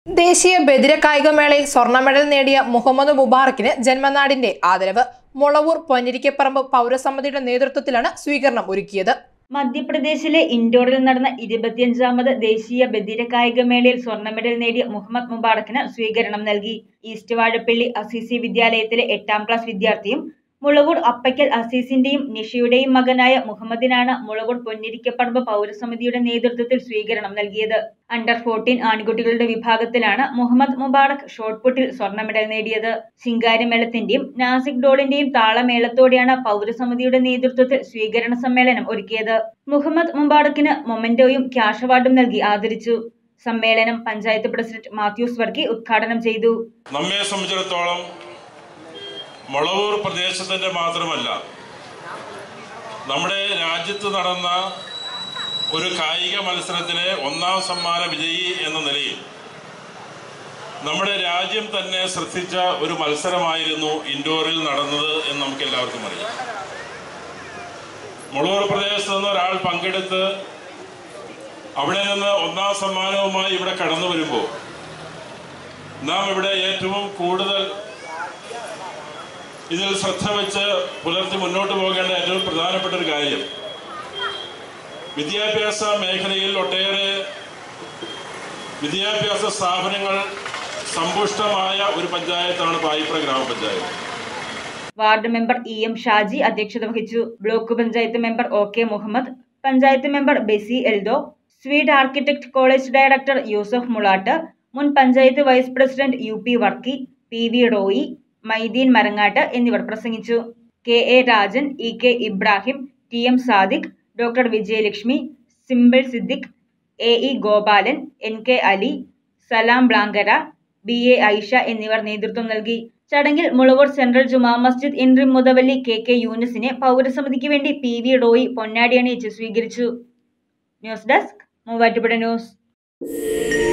ദേശീയ ബദിര കായികമേളയിൽ സ്വർണ്ണ മെഡൽ നേടിയ മുഹമ്മദ് മുബാറക്കിന് ജന്മനാടിന്റെ ആദരവ് മുളവൂർ പൊന്നിരിക്കപ്പറമ്പ് പൗരസമിതിയുടെ നേതൃത്വത്തിലാണ് സ്വീകരണം ഒരുക്കിയത് മധ്യപ്രദേശിലെ ഇൻഡോറിൽ നടന്ന ഇരുപത്തിയഞ്ചാമത് ദേശീയ ബദിര കായികമേളയിൽ സ്വർണ്ണ മെഡൽ നേടിയ മുഹമ്മദ് മുബാറക്കിന് സ്വീകരണം നൽകി ഈസ്റ്റ് വാഴപ്പള്ളി അസീസി വിദ്യാലയത്തിലെ എട്ടാം ക്ലാസ് വിദ്യാർത്ഥിയും മുളവൂർ അപ്പയ്ക്കൽ അസീസിന്റെയും നിഷയുടെയും മകനായ മുഹമ്മദിനാണ് മുളവൂർ പൊന്നിരിക്കപ്പറമ്പ് പൗരസമിതിയുടെ നേതൃത്വത്തിൽ സ്വീകരണം നൽകിയത് അണ്ടർ ഫോർട്ടീൻ ആൺകുട്ടികളുടെ വിഭാഗത്തിലാണ് മുഹമ്മദ് മുബാറക് ഷോട്ട് പുട്ടിൽ സ്വർണ്ണ മെഡൽ നേടിയത് ശിങ്കാരിമേളത്തിന്റെയും നാസിക് ഡോളിന്റെയും താളമേളത്തോടെയാണ് പൗരസമിതിയുടെ നേതൃത്വത്തിൽ സ്വീകരണ സമ്മേളനം ഒരുക്കിയത് മുഹമ്മദ് മുബാറക്കിന് മൊമെന്റോയും ക്യാഷ് അവാർഡും നൽകി ആദരിച്ചു സമ്മേളനം പഞ്ചായത്ത് പ്രസിഡന്റ് മാത്യൂസ് വർക്കി ഉദ്ഘാടനം ചെയ്തു നമ്മെ സംബന്ധിച്ചിടത്തോളം മുളവൂർ പ്രദേശത്തിൻ്റെ മാത്രമല്ല നമ്മുടെ രാജ്യത്ത് നടന്ന ഒരു കായിക മത്സരത്തിലെ ഒന്നാം സമ്മാന വിജയി എന്ന നിലയിൽ നമ്മുടെ രാജ്യം തന്നെ ശ്രദ്ധിച്ച ഒരു മത്സരമായിരുന്നു ഇൻഡോറിൽ നടന്നത് എന്ന് നമുക്ക് എല്ലാവർക്കും അറിയാം മുളവൂർ പ്രദേശത്ത് നിന്ന് ഒരാൾ പങ്കെടുത്ത് അവിടെ നിന്ന് ഒന്നാം സമ്മാനവുമായി ഇവിടെ കടന്നു വരുമ്പോൾ നാം ഇവിടെ ഏറ്റവും കൂടുതൽ ഇതിൽ ശ്രദ്ധ വെച്ച് പുലർത്തി മുന്നോട്ട് പോകേണ്ട ഏറ്റവും പ്രധാനപ്പെട്ട ഒരു കാര്യം വിദ്യാഭ്യാസ മേഖലയിൽ ഒട്ടേറെ വിദ്യാഭ്യാസ സ്ഥാപനങ്ങൾ സമ്പുഷ്ടമായ ഒരു പഞ്ചായത്താണ് Payipra Gramapanchayat ward member E M Shaji അധ്യക്ഷത വഹിച്ചു block panchayat member O K Muhammad panchayat member Besy Eldho സ്വീഡ് architect college director Yusuf Mulattu മുൻ panchayat vice president U P Varkey P V Roy Maideen Marangattu എന്നിവർ പ്രസംഗിച്ചു K A Rajan E K Ibrahim T M Sadiq doctor Vijayalakshmi simple Siddique A E Gopalan N K Ali Salam Blankara B A Aisha എന്നിവർ നേതൃത്വം നൽകി ചടങ്ങിൽ മുളവൂർ സെൻട്രൽ ജുമാ മസ്ജിദ് ഇൻറിം മുതവല്ലി കെ കെ യൂനിസിനെ പൗരസമിതിക്ക് വേണ്ടി പി വി റോയി പൊന്നാടി അണിയിച്ച് സ്വീകരിച്ചു ന്യൂസ് ഡെസ്ക് മൂവാറ്റുപുഴ ന്യൂസ്